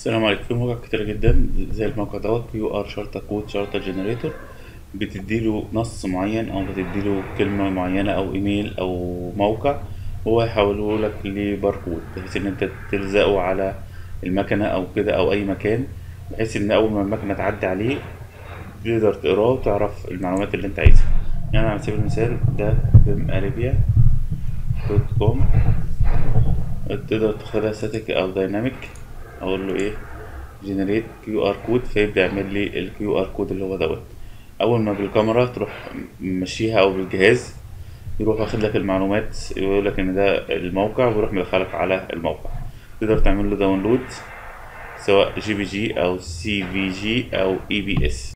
السلام عليكم في مواقع كتيرة جدا زي الموقع دوت كيو ار شرطة كود شرطة جنريتور بتديله نص معين او بتديله كلمة معينة او ايميل او موقع هو يحوله لك لباركود بحيث ان انت تلزقه على المكنة او كده او اي مكان بحيث ان اول ما المكنة تعدي عليه تقدر تقراه وتعرف المعلومات اللي انت عايزها يعني على سبيل المثال ده بيم اريبيا دوت كوم تقدر تختارها ستاتيك او دايناميك اقول له ايه جنريت كيو ار كود فيبدا يعمل لي الكيو ار كود اللي هو دوت اول ما بالكاميرا تروح ممشيها او بالجهاز يروح واخد لك المعلومات يقول لك ان ده الموقع ويروح مدخلك على الموقع تقدر تعمل له داونلود سواء جي بي جي او سي في جي او اي بي اس